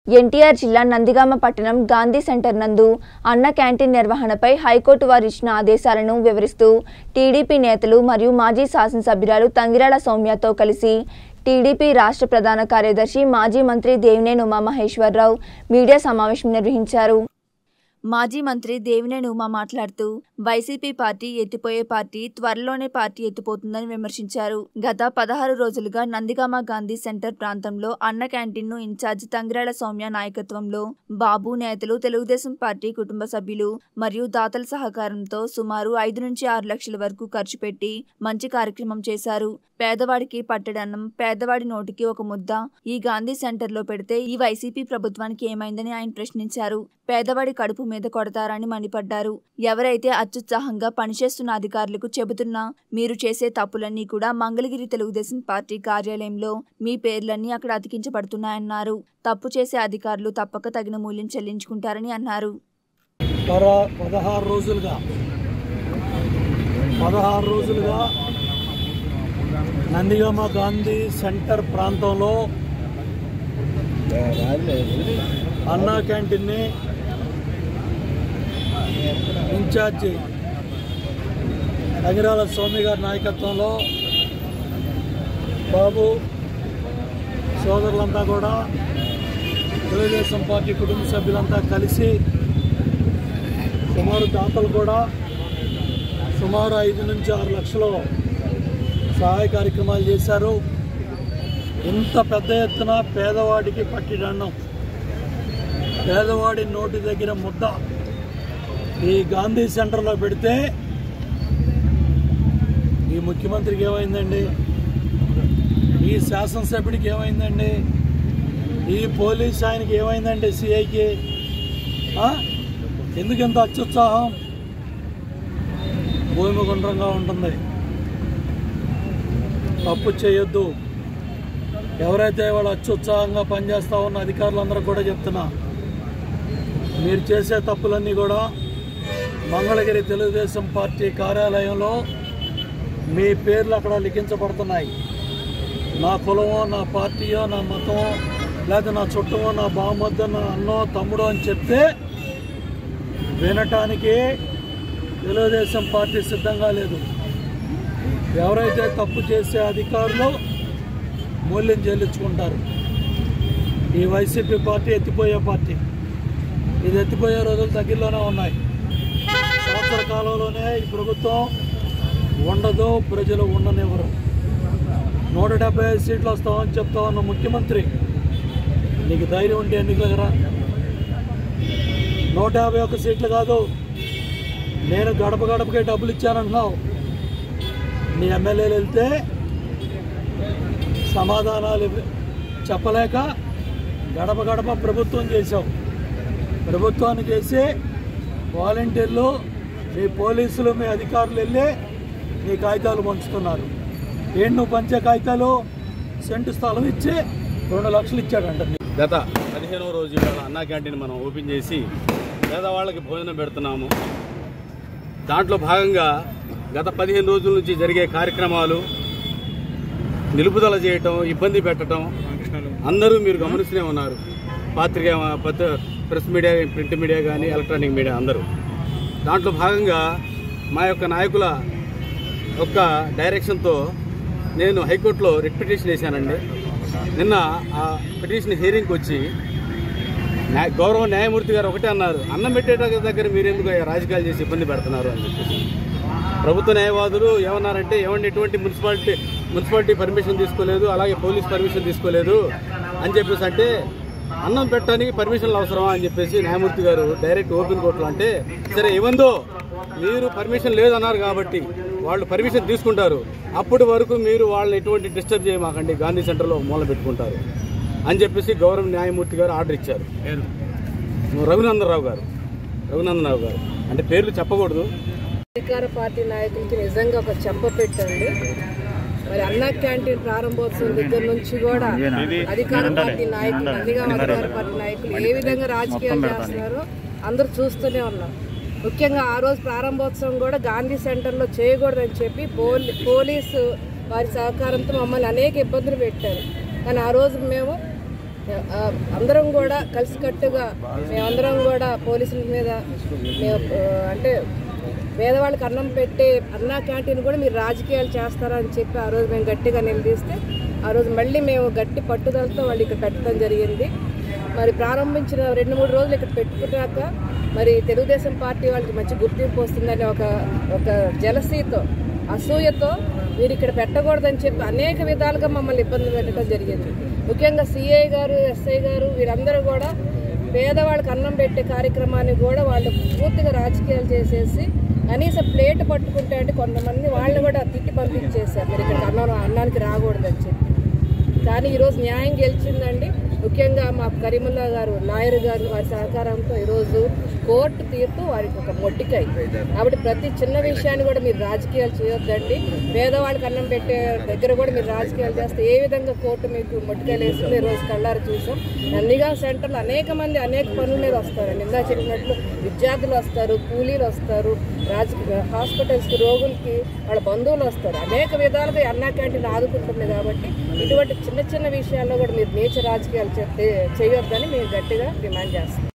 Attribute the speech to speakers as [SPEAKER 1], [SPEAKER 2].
[SPEAKER 1] ఎన్టీఆర్ జిల్లా నందిగామ పట్టణం గాంధీ సెంటర్ నందు అన్న క్యాంటీన్ నిర్వహణపై హైకోర్టు వారు ఇచ్చిన ఆదేశాలను వివరిస్తూ టీడీపీ నేతలు మరియు మాజీ శాసనసభ్యురాలు తంగిరాల సౌమ్యతో కలిసి టీడీపీ రాష్ట్ర ప్రధాన కార్యదర్శి మాజీ మంత్రి దేవినేని ఉమామహేశ్వరరావు మీడియా సమావేశం నిర్వహించారు మాజీ మంత్రి దేవినేని ఉమా మాట్లాడుతూ వైసీపీ పార్టీ ఎత్తిపోయే పార్టీ త్వరలోనే పార్టీ ఎత్తిపోతుందని విమర్శించారు గత పదహారు రోజులుగా నందిగామ గాంధీ సెంటర్ ప్రాంతంలో అన్న క్యాంటీన్ ను ఇన్ఛార్జ్ తంగిరాల సౌమ్య నాయకత్వంలో బాబు నేతలు తెలుగుదేశం పార్టీ కుటుంబ సభ్యులు మరియు దాతల సహకారంతో సుమారు ఐదు నుంచి ఆరు లక్షల వరకు ఖర్చు పెట్టి మంచి కార్యక్రమం చేశారు పేదవాడికి పట్టడన్నం పేదవాడి నోటికి ఒక ముద్ద ఈ గాంధీ సెంటర్ లో పెడితే ఈ వైసీపీ ప్రభుత్వానికి ఏమైందని ఆయన ప్రశ్నించారు పేదవాడి కడుపు మీద కొడతారని మండిపడ్డారు ఎవరైతే అత్యుత్సాహంగా పనిచేస్తున్న అధికారులకు చెబుతున్నా మీరు చేసే తప్పులన్నీ కూడా మంగళగిరి తెలుగుదేశం పార్టీ కార్యాలయంలో మీ పేర్లన్నీ అక్కడ అతికించబడుతున్నాయన్నారు తప్పు చేసే అధికారులు తప్పక తగిన మూల్యం చెల్లించుకుంటారని అన్నారు
[SPEAKER 2] పర పదహారు రోజులుగా పదహారు రోజులుగా నందిగామ గాంధీ సెంటర్ ప్రాంతంలో అన్నా క్యాంటీన్ని ఇన్ఛార్జి నగిరాల స్వామి గారి నాయకత్వంలో బాబు సోదరులంతా కూడా తెలుగుదేశం పార్టీ కుటుంబ సభ్యులంతా కలిసి సుమారు దాతలు కూడా సుమారు ఐదు నుంచి ఆరు లక్షలు సహాయ కార్యక్రమాలు చేశారు ఇంత పెద్ద ఎత్తున పేదవాడికి పట్టిడన్నం పేదవాడి నోటి దగ్గర ముద్ద ఈ గాంధీ సెంటర్లో పెడితే ఈ ముఖ్యమంత్రికి ఏమైందండి ఈ శాసనసభ్యుడికి ఏమైందండి ఈ పోలీస్ ఆయనకి ఏమైందండి సిఐకి ఎందుకు ఇంత అత్యుత్సాహం భూమి గుండ్రంగా ఉంటుంది తప్పు చేయొద్దు ఎవరైతే వాళ్ళు అత్యుత్సాహంగా పనిచేస్తా ఉన్న అధికారులందరూ కూడా చెప్తున్నా మీరు చేసే తప్పులన్నీ కూడా మంగళగిరి తెలుగుదేశం పార్టీ కార్యాలయంలో మీ పేర్లు అక్కడ లిఖించబడుతున్నాయి నా కులమో నా పార్టీయో నా మతమో లేదా నా చుట్టమో నా బామద్దో నా అన్నో తమ్ముడో అని చెప్తే వినటానికి తెలుగుదేశం పార్టీ సిద్ధంగా లేదు ఎవరైతే తప్పు చేసే అధికారులు మూల్యం చెల్లించుకుంటారు ఈ వైసీపీ పార్టీ ఎత్తిపోయే పార్టీ ఇది ఎత్తిపోయే రోజులు దగ్గరలోనే ఉన్నాయి సంవత్సర కాలంలోనే ఈ ప్రభుత్వం ఉండదు ప్రజలు ఉండనివ్వరు నూట డెబ్బై ఐదు సీట్లు వస్తామని చెప్తా ఉన్న ముఖ్యమంత్రి నీకు ధైర్యం ఉంటే ఎన్నికలకు రా నూట యాభై ఒక్క సీట్లు కాదు నేను గడప గడపకే డబ్బులు ఇచ్చానంటున్నావు నీ ఎమ్మెల్యేలు వెళ్తే సమాధానాలు ఇవ్వ- చెప్పలేక గడప గడప ప్రభుత్వం చేశావు ప్రభుత్వాన్ని చేసి వాలంటీర్లు మీ పోలీసులు మీ అధికారులు వెళ్ళి నీ కాగితాలు పంచుతున్నారు ఏంటి నువ్వు పంచే కాగితాలు సెంటు స్థలం ఇచ్చి రెండు లక్షలు ఇచ్చాడంట
[SPEAKER 3] గత పదిహేనవ రోజు ఇవాళ అన్నా క్యాంటీన్ మనం ఓపెన్ చేసి పేదవాళ్ళకి భోజనం పెడుతున్నాము దాంట్లో భాగంగా గత పదిహేను రోజుల నుంచి జరిగే కార్యక్రమాలు నిలుపుదల చేయటం ఇబ్బంది పెట్టడం అందరూ మీరు గమనిస్తూనే ఉన్నారు పాత్రిక పత్ర ప్రెస్ మీడియా ప్రింట్ మీడియా కానీ ఎలక్ట్రానిక్ మీడియా అందరూ దాంట్లో భాగంగా మా యొక్క నాయకుల యొక్క డైరెక్షన్తో నేను హైకోర్టులో రిట్ పిటిషన్ వేశానండి నిన్న ఆ పిటిషన్ హియరింగ్కి వచ్చి న్యాయ గౌరవ న్యాయమూర్తి గారు ఒకటే అన్నారు అన్నం పెట్టేట దగ్గర మీరు ఎందుకు రాజకీయాలు చేసి ఇబ్బంది పెడుతున్నారు అని చెప్పేసి ప్రభుత్వ న్యాయవాదులు ఏమన్నారంటే ఏమండి ఎటువంటి మున్సిపాలిటీ మున్సిపాలిటీ పర్మిషన్ తీసుకోలేదు అలాగే పోలీస్ పర్మిషన్ తీసుకోలేదు అని చెప్పేసి అంటే అన్నం పెట్టడానికి పర్మిషన్లు అవసరమా అని చెప్పేసి న్యాయమూర్తి గారు డైరెక్ట్ ఓపెన్ కోర్టులో అంటే సరే ఇవందో మీరు పర్మిషన్ లేదన్నారు కాబట్టి వాళ్ళు పర్మిషన్ తీసుకుంటారు అప్పటి వరకు మీరు వాళ్ళని ఎటువంటి డిస్టర్బ్ చేయమాకండి గాంధీ సెంటర్లో మూల పెట్టుకుంటారు అని చెప్పేసి గౌరవ న్యాయమూర్తి గారు ఆర్డర్ ఇచ్చారు రఘునందన్ రావు గారు రఘునందన్ రావు గారు అంటే పేర్లు చెప్పకూడదు
[SPEAKER 4] అధికార పార్టీ నాయకులకి నిజంగా ఒక చెప్ప పెట్టండి మరి అన్నా క్యాంటీన్ ప్రారంభోత్సవం దగ్గర నుంచి కూడా అధికార పార్టీ నాయకులు నందిగామ అధికార పార్టీ నాయకులు ఏ విధంగా రాజకీయాలు చేస్తున్నారో అందరూ చూస్తూనే ఉన్నాం ముఖ్యంగా ఆ రోజు ప్రారంభోత్సవం కూడా గాంధీ సెంటర్లో చేయకూడదని చెప్పి పోలీ పోలీసు వారి సహకారంతో మమ్మల్ని అనేక ఇబ్బందులు పెట్టారు కానీ ఆ రోజు మేము ఆ, అందరం కూడా కలిసికట్టుగా మేమందరం కూడా పోలీసుల మీద మేము ఆ, అంటే పేదవాళ్ళకి అన్నం పెట్టే అన్నా క్యాంటీన్ కూడా మీరు రాజకీయాలు చేస్తారా అని చెప్పి ఆ రోజు మేము గట్టిగా నిలదీస్తే ఆ రోజు మళ్ళీ మేము గట్టి పట్టుదలతో వాళ్ళు ఇక్కడ పెట్టడం జరిగింది మరి ప్రారంభించిన రెండు మూడు రోజులు ఇక్కడ పెట్టుకున్నాక మరి తెలుగుదేశం పార్టీ వాళ్ళకి మంచి గుర్తింపు వస్తుందని ఒక ఒక జలసీతో అసూయతో మీరు ఇక్కడ పెట్టకూడదని చెప్పి అనేక విధాలుగా మమ్మల్ని ఇబ్బంది పెట్టడం జరిగింది ముఖ్యంగా సిఐ గారు ఎస్ఐ గారు వీరందరూ కూడా పేదవాళ్ళకి అన్నం పెట్టే కార్యక్రమాన్ని కూడా వాళ్ళు పూర్తిగా రాజకీయాలు చేసేసి కనీసం ప్లేట్ పట్టుకుంటే అంటే కొంతమంది వాళ్ళని కూడా తిట్టి పంపించేశారు మీరు ఇక్కడ అన్నం అన్నానికి రాకూడదని చెప్పి కానీ ఈరోజు న్యాయం గెలిచిందండి ముఖ్యంగా మా కరీముల్లా గారు లాయర్ గారు వారి సహకారంతో ఈరోజు కోర్టు తీర్పు వారికి ఒక మొట్టికాయ కాబట్టి ప్రతి చిన్న విషయాన్ని కూడా మీరు రాజకీయాలు చేయొద్దండి పేదవాళ్ళకి అన్నం పెట్టే దగ్గర కూడా మీరు రాజకీయాలు చేస్తే ఏ విధంగా కోర్టు మీకు మొట్టికాయలు వేస్తుంది ఈరోజు కళ్ళారు చూసాం నందిగా సెంటర్లో అనేక మంది అనేక పనుల మీద వస్తారండి ఇందా చెప్పినట్లు విద్యార్థులు వస్తారు కూలీలు వస్తారు రాజకీయ హాస్పిటల్స్కి రోగులకి వాళ్ళ బంధువులు వస్తారు అనేక విధాలుగా ఈ అన్నా క్యాంటీన్ ఆదుకుంటుంది కాబట్టి ఇటువంటి చిన్న చిన్న విషయాల్లో కూడా మీరు నీచ రాజకీయాలు చేస్తే చేయొద్దని మేము గట్టిగా డిమాండ్ చేస్తాం